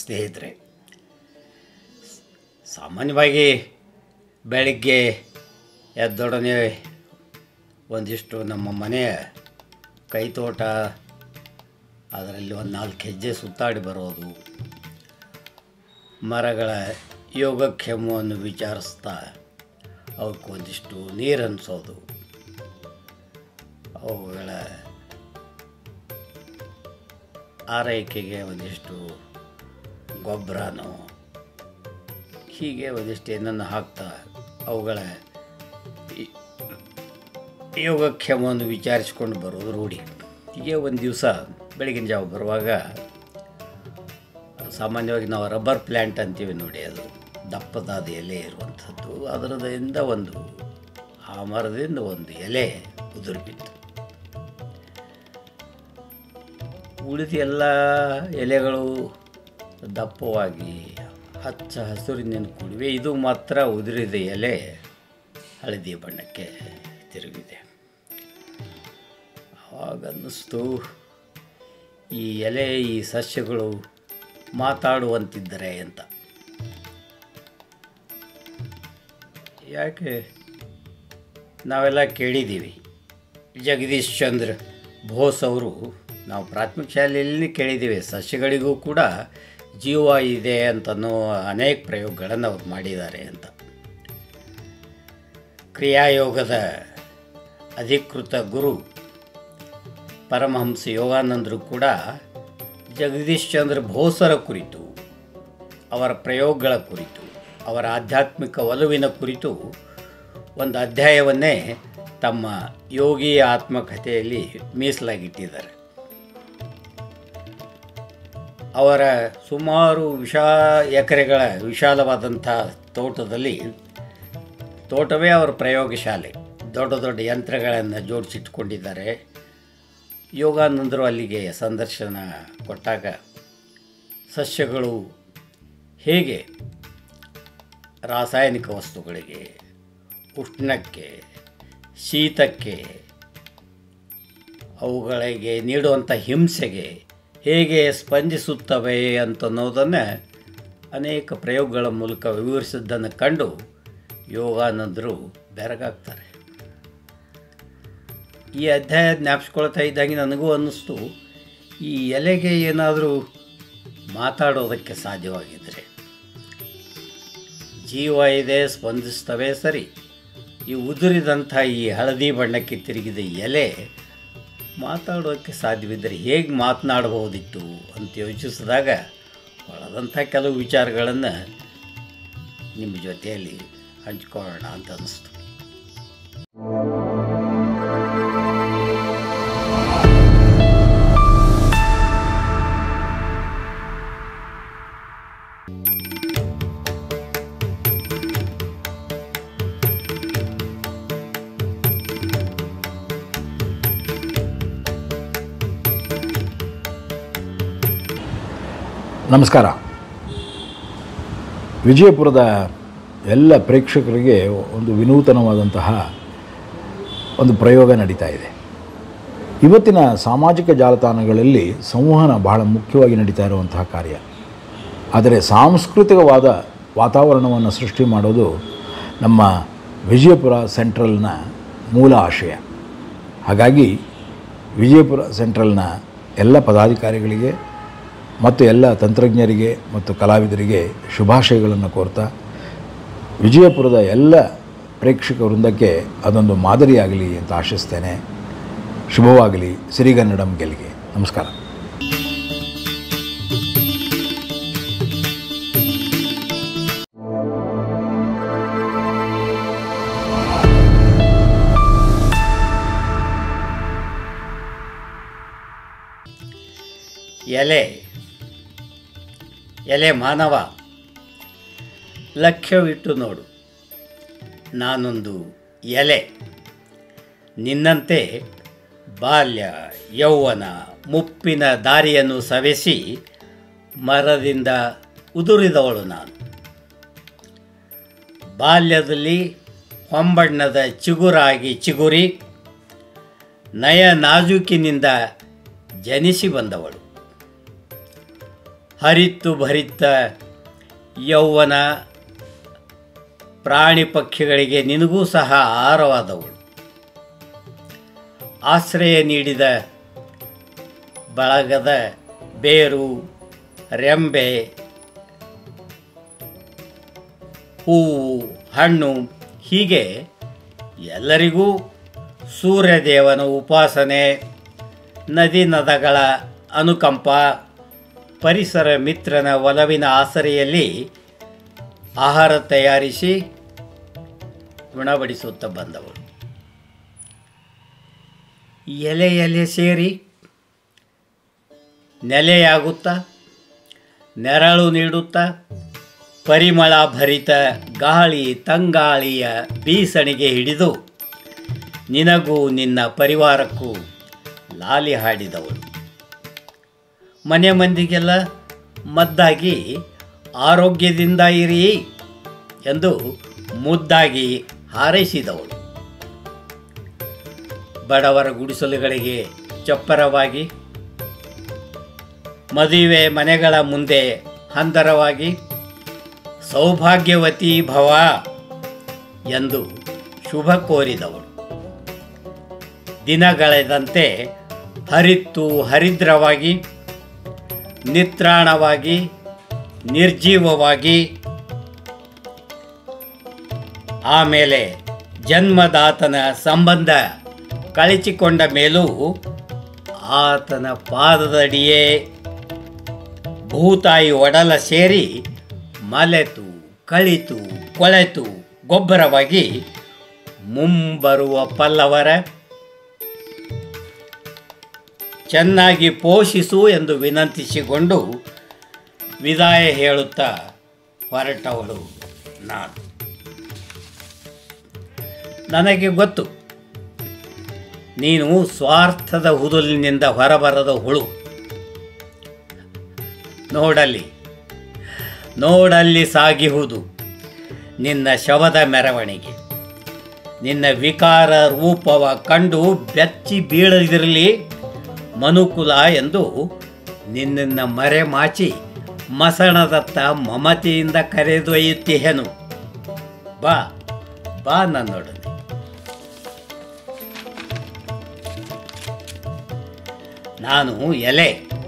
ಸ್ನೇಹಿತರೆ ಸಾಮಾನ್ಯವಾಗಿ ಬೆಳಗ್ಗೆ ಎದ್ದೊಡನೆ ಒಂದಿಷ್ಟು ನಮ್ಮ ಮನೆಯ ಕೈತೋಟ ಅದರಲ್ಲಿ ಒಂದು ನಾಲ್ಕು ಹೆಜ್ಜೆ ಸುತ್ತಾಡಿ ಬರೋದು ಮರಗಳ ಯೋಗಕ್ಷೇಮವನ್ನು ವಿಚಾರಿಸ್ತಾ ಅವಕ್ಕೆ ಒಂದಿಷ್ಟು ನೀರು ಹನ್ಸೋದು ಅವುಗಳ ಆರೈಕೆಗೆ ಒಂದಿಷ್ಟು ಗೊಬ್ಬರನೋ ಹೀಗೆ ಒಂದಿಷ್ಟು ಏನನ್ನು ಹಾಕ್ತಾ ಅವುಗಳ ಈ- ಯೋಗಕ್ಷೇಮವನ್ನು ವಿಚಾರಿಸ್ಕೊಂಡು ಬರೋದು ರೂಢಿ ಹೀಗೆ ಒಂದು ದಿವಸ ಬೆಳಗಿನ ಜಾವ ಬರುವಾಗ ಸಾಮಾನ್ಯವಾಗಿ ನಾವು ರಬ್ಬರ್ ಪ್ಲ್ಯಾಂಟ್ ಅಂತೀವಿ ನೋಡಿ ಅದು ದಪ್ಪದಾದ ಎಲೆ ಇರುವಂಥದ್ದು ಅದರದಿಂದ ಒಂದು ಆ ಮರದಿಂದ ಒಂದು ಎಲೆ ಉದುರು ಬಿತ್ತು ಉಳಿದ ಎಲ್ಲ ಎಲೆಗಳು ದಪ್ಪವಾಗಿ ಹಚ್ಚ ಹಸುರಿನಿಂದ ಕೂಡಿವೆ ಇದು ಮಾತ್ರ ಉದುರಿದ ಎಲೆ ಹಳದಿ ಬಣ್ಣಕ್ಕೆ ತಿರುಗಿದೆ ಆವಾಗ ಅನ್ನಿಸ್ತು ಈ ಎಲೆ ಈ ಸಸ್ಯಗಳು ಮಾತಾಡುವಂತಿದ್ದರೆ ಅಂತ ಯಾಕೆ ನಾವೆಲ್ಲ ಕೇಳಿದ್ದೀವಿ ಜಗದೀಶ್ ಚಂದ್ರ ಬೋಸ್ ಅವರು ನಾವು ಪ್ರಾಥಮಿಕ ಶಾಲೆಯಲ್ಲಿ ಕೇಳಿದ್ದೀವಿ ಸಸ್ಯಗಳಿಗೂ ಕೂಡ ಜೀವ ಇದೆ ಅಂತನೋ ಅನೇಕ ಪ್ರಯೋಗಗಳನ್ನು ಅವ್ರು ಮಾಡಿದ್ದಾರೆ ಅಂತ ಕ್ರಿಯಾಯೋಗದ ಅಧಿಕೃತ ಗುರು ಪರಮಹಂಸ ಯೋಗಾನಂದರು ಕೂಡ ಜಗದೀಶ್ ಚಂದ್ರ ಬೋಸರ ಕುರಿತು ಅವರ ಪ್ರಯೋಗಗಳ ಕುರಿತು ಅವರ ಆಧ್ಯಾತ್ಮಿಕ ಒಲವಿನ ಕುರಿತು ಒಂದು ಅಧ್ಯಾಯವನ್ನೇ ತಮ್ಮ ಯೋಗಿ ಆತ್ಮಕಥೆಯಲ್ಲಿ ಮೀಸಲಾಗಿಟ್ಟಿದ್ದಾರೆ ಅವರ ಸುಮಾರು ವಿಶಾ ಎಕರೆಗಳ ವಿಶಾಲವಾದಂಥ ತೋಟದಲ್ಲಿ ತೋಟವೇ ಅವರ ಪ್ರಯೋಗಶಾಲೆ ದೊಡ್ಡ ದೊಡ್ಡ ಯಂತ್ರಗಳನ್ನು ಜೋಡಿಸಿಟ್ಕೊಂಡಿದ್ದಾರೆ ಯೋಗಾನಂದರು ಅಲ್ಲಿಗೆ ಸಂದರ್ಶನ ಕೊಟ್ಟಾಗ ಸಸ್ಯಗಳು ಹೇಗೆ ರಾಸಾಯನಿಕ ವಸ್ತುಗಳಿಗೆ ಉಷ್ಣಕ್ಕೆ ಶೀತಕ್ಕೆ ಅವುಗಳಿಗೆ ನೀಡುವಂಥ ಹಿಂಸೆಗೆ ಹೇಗೆ ಸ್ಪಂದಿಸುತ್ತವೆ ಅಂತನ್ನೋದನ್ನು ಅನೇಕ ಪ್ರಯೋಗಗಳ ಮೂಲಕ ವಿವರಿಸಿದ್ದನ್ನು ಕಂಡು ಯೋಗಾನಂದರು ಬೆರಗಾಗ್ತಾರೆ ಈ ಅಧ್ಯಾಯ ಜ್ಞಾಪಿಸ್ಕೊಳ್ತಾ ಇದ್ದಂಗೆ ನನಗೂ ಅನ್ನಿಸ್ತು ಈ ಎಲೆಗೆ ಏನಾದರೂ ಮಾತಾಡೋದಕ್ಕೆ ಸಾಧ್ಯವಾಗಿದ್ದರೆ ಜೀವ ಇದೆ ಸ್ಪಂದಿಸ್ತವೆ ಸರಿ ಈ ಉದುರಿದಂಥ ಈ ಹಳದಿ ಬಣ್ಣಕ್ಕೆ ತಿರುಗಿದ ಎಲೆ ಮಾತಾಡೋಕ್ಕೆ ಸಾಧ್ಯವಿದ್ದರೆ ಹೇಗೆ ಮಾತನಾಡಬಹುದಿತ್ತು ಅಂತ ಯೋಚಿಸಿದಾಗ ಒಳದಂಥ ಕೆಲವು ವಿಚಾರಗಳನ್ನು ನಿಮ್ಮ ಜೊತೆಯಲ್ಲಿ ಹಂಚ್ಕೊಳ್ಳೋಣ ಅಂತ ಅನ್ನಿಸ್ತು ನಮಸ್ಕಾರ ವಿಜಯಪುರದ ಎಲ್ಲ ಪ್ರೇಕ್ಷಕರಿಗೆ ಒಂದು ವಿನೂತನವಾದಂತಹ ಒಂದು ಪ್ರಯೋಗ ನಡೀತಾ ಇದೆ ಇವತ್ತಿನ ಸಾಮಾಜಿಕ ಜಾಲತಾಣಗಳಲ್ಲಿ ಸಂವಹನ ಬಹಳ ಮುಖ್ಯವಾಗಿ ನಡೀತಾ ಇರುವಂತಹ ಕಾರ್ಯ ಆದರೆ ಸಾಂಸ್ಕೃತಿಕವಾದ ವಾತಾವರಣವನ್ನು ಸೃಷ್ಟಿ ಮಾಡೋದು ನಮ್ಮ ವಿಜಯಪುರ ಸೆಂಟ್ರಲ್ನ ಮೂಲ ಆಶಯ ಹಾಗಾಗಿ ವಿಜಯಪುರ ಸೆಂಟ್ರಲ್ನ ಎಲ್ಲ ಪದಾಧಿಕಾರಿಗಳಿಗೆ ಮತ್ತು ಎಲ್ಲ ತಂತ್ರಜ್ಞರಿಗೆ ಮತ್ತು ಕಲಾವಿದರಿಗೆ ಶುಭಾಶಯಗಳನ್ನು ಕೋರ್ತಾ ವಿಜಯಪುರದ ಎಲ್ಲ ಪ್ರೇಕ್ಷಕ ವೃಂದಕ್ಕೆ ಅದೊಂದು ಮಾದರಿಯಾಗಲಿ ಅಂತ ಆಶಿಸ್ತೇನೆ ಶುಭವಾಗಲಿ ಸಿರಿಗನ್ನಡಂ ಗೆಲ್ಗೆ ನಮಸ್ಕಾರ ಎಲೆ ಎಲೆ ಮಾನವ ಲಕ್ಷ್ಯವಿಟ್ಟು ನೋಡು ನಾನೊಂದು ಎಲೆ ನಿನ್ನಂತೆ ಬಾಲ್ಯ ಯೌವನ ಮುಪ್ಪಿನ ದಾರಿಯನ್ನು ಸವೆಸಿ ಮರದಿಂದ ಉದುರಿದವಳು ನಾನು ಬಾಲ್ಯದಲ್ಲಿ ಹೊಂಬಣ್ಣದ ಚಿಗುರಾಗಿ ಚಿಗುರಿ ನಯ ನಾಜೂಕಿನಿಂದ ಜನಿಸಿ ಬಂದವಳು ಹರಿತ್ತು ಭರಿತ ಯೌವನ ಪ್ರಾಣಿ ಪಕ್ಷಿಗಳಿಗೆ ನಿನಗೂ ಸಹ ಆಹಾರವಾದವಳು ಆಶ್ರಯ ನೀಡಿದ ಬಳಗದ ಬೇರು ರೆಂಬೆ ಹೂವು ಹಣ್ಣು ಹೀಗೆ ಎಲ್ಲರಿಗೂ ಸೂರ್ಯದೇವನ ಉಪಾಸನೆ ನದಿ ನದಗಳ ಅನುಕಂಪ ಪರಿಸರ ಮಿತ್ರನ ಒಲವಿನ ಆಸರೆಯಲ್ಲಿ ಆಹಾರ ತಯಾರಿಸಿ ಉಣಬಡಿಸುತ್ತಾ ಬಂದವಳು ಎಲೆ ಎಲೆ ಸೇರಿ ನೆಲೆಯಾಗುತ್ತಾ ನೆರಳು ನೀಡುತ್ತಾ ಪರಿಮಳ ಭರಿತ ಗಾಳಿ ತಂಗಾಳಿಯ ಬೀಸಣಿಗೆ ಹಿಡಿದು ನಿನಗೂ ನಿನ್ನ ಪರಿವಾರಕ್ಕೂ ಲಾಲಿ ಹಾಡಿದವಳು ಮನೆ ಮಂದಿಗೆಲ್ಲ ಮದ್ದಾಗಿ ಆರೋಗ್ಯದಿಂದ ಇರಿ ಎಂದು ಮುದ್ದಾಗಿ ಹಾರೈಸಿದವಳು ಬಡವರ ಗುಡಿಸಲುಗಳಿಗೆ ಚಪ್ಪರವಾಗಿ ಮದುವೆ ಮನೆಗಳ ಮುಂದೆ ಹಂದರವಾಗಿ ಸೌಭಾಗ್ಯವತಿ ಭವ ಎಂದು ಶುಭ ಕೋರಿದವಳು ದಿನಗಳೆದಂತೆ ಹರಿತ್ತು ಹರಿದ್ರವಾಗಿ ನಿತ್ರಾಣವಾಗಿ ನಿರ್ಜೀವವಾಗಿ ಆಮೇಲೆ ಜನ್ಮದಾತನ ಸಂಬಂಧ ಕಳಚಿಕೊಂಡ ಮೇಲೂ ಆತನ ಪಾದದಡಿಯೇ ಭೂತಾಯಿ ಒಡಲ ಸೇರಿ ಮಲೆತು ಕಳಿತು ಕೊಳೆತು ಗೊಬ್ಬರವಾಗಿ ಮುಂಬರುವ ಪಲ್ಲವರ ಚೆನ್ನಾಗಿ ಪೋಷಿಸು ಎಂದು ವಿನಂತಿಸಿಕೊಂಡು ವಿದಾಯ ಹೇಳುತ್ತಾ ಹೊರಟವಳು ನಾನು ನನಗೆ ಗೊತ್ತು ನೀನು ಸ್ವಾರ್ಥದ ಹುದುಲಿನಿಂದ ಹೊರಬರದ ಹುಳು ನೋಡಲ್ಲಿ ನೋಡಲ್ಲಿ ಸಾಗಿಹುದು ನಿನ್ನ ಶವದ ಮೆರವಣಿಗೆ ನಿನ್ನ ವಿಕಾರ ರೂಪವ ಕಂಡು ಬೆಚ್ಚಿ ಬೀಳದಿರಲಿ ಮನುಕುಲ ಎಂದು ನಿನ್ನನ್ನು ಮರೆಮಾಚಿ ಮಸಣದತ್ತ ಮಮತೆಯಿಂದ ಕರೆದೊಯ್ಯುತ್ತಿಹೆನು ಬಾ ಬಾ ನನ್ನೊಡನೆ ನಾನು ಎಲೆ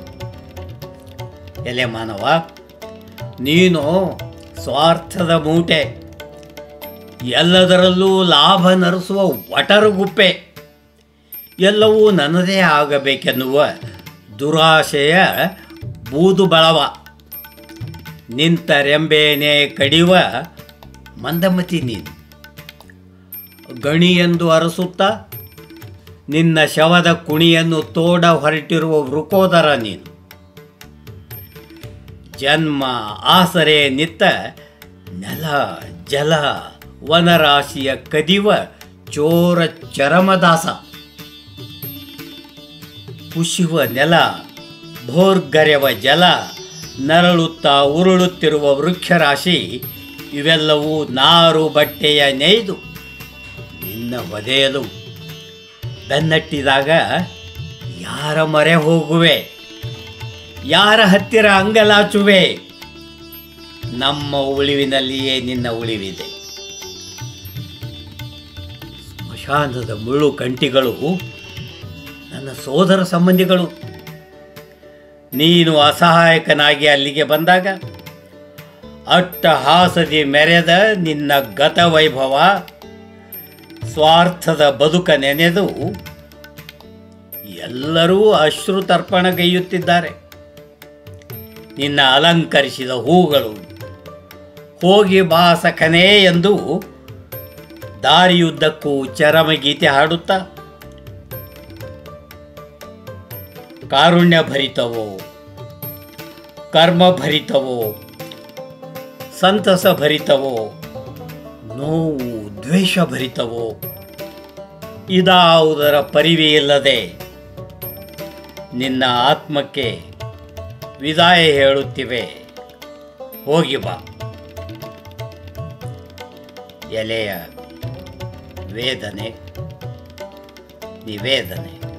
ಎಲೆ ಮಾನವ ನೀನು ಸ್ವಾರ್ಥದ ಮೂಟೆ ಎಲ್ಲದರಲ್ಲೂ ಲಾಭ ನರಸುವ ಒಟರುಗುಪ್ಪೆ ಎಲ್ಲವೂ ನನ್ನದೇ ಆಗಬೇಕೆನ್ನುವ ದುರಾಶೆಯ ಬೂದು ಬಳವ ನಿಂತ ರೆಂಬೇನೆ ಕಡಿಯುವ ಮಂದಮತಿ ನೀನು ಗಣಿಯೆಂದು ಅರಸುತ್ತಾ ನಿನ್ನ ಶವದ ಕುಣಿಯನ್ನು ತೋಡ ಹೊರಟಿರುವ ವೃಕೋದರ ನೀನು ಜನ್ಮ ಆಸರೆ ನಿತ್ತ ನೆಲ ಜಲ ವನರಾಶಿಯ ಕದಿವ ಚೋರ ಚರಮದಾಸ ಕುಶಿವ ನೆಲ ಭೋರ್ಗರೆವ ಜಲ ನರಳುತ್ತಾ ಉರುಳುತ್ತಿರುವ ವೃಕ್ಷರಾಶಿ ಇವೆಲ್ಲವೂ ನಾರು ಬಟ್ಟೆಯ ನೇಯ್ದು ನಿನ್ನ ಒದೆಯಲು ಬೆನ್ನಟ್ಟಿದಾಗ ಯಾರ ಮೊರೆ ಹೋಗುವೆ ಯಾರ ಹತ್ತಿರ ಅಂಗಲಾಚುವೆ ನಮ್ಮ ಉಳಿವಿನಲ್ಲಿಯೇ ನಿನ್ನ ಉಳಿವಿದೆ ಸ್ಮಶಾನದ ಮುಳ್ಳು ಕಂಟಿಗಳು ನನ್ನ ಸೋದರ ಸಂಬಂಧಿಗಳು ನೀನು ಅಸಹಾಯಕನಾಗಿ ಅಲ್ಲಿಗೆ ಬಂದಾಗ ಅಟ್ಟಹಾಸದಿ ಮೆರೆದ ನಿನ್ನ ಗತವೈಭವ ಸ್ವಾರ್ಥದ ಬದುಕ ನೆನೆದು ಎಲ್ಲರೂ ಅಶ್ರು ತರ್ಪಣಗೈಯುತ್ತಿದ್ದಾರೆ ನಿನ್ನ ಅಲಂಕರಿಸಿದ ಹೂಗಳು ಹೋಗಿ ಬಾ ಸಖನೇ ಎಂದು ದಾರಿಯುದ್ದಕ್ಕೂ ಚರಮಗೀತೆ ಹಾಡುತ್ತಾ ಕಾರುಣ್ಯ ಭರಿತವೋ ಕರ್ಮ ಭರಿತವೋ ಸಂತಸ ಭರಿತವೋ ನೋವು ದ್ವೇಷ ಭರಿತವೋ ಇದಾವುದರ ಪರಿವೆ ಇಲ್ಲದೆ ನಿನ್ನ ಆತ್ಮಕ್ಕೆ ವಿದಾಯ ಹೇಳುತ್ತಿವೆ ಹೋಗಿ ಬಾ ಎಲೆಯ ವೇದನೆ ನಿವೇದನೆ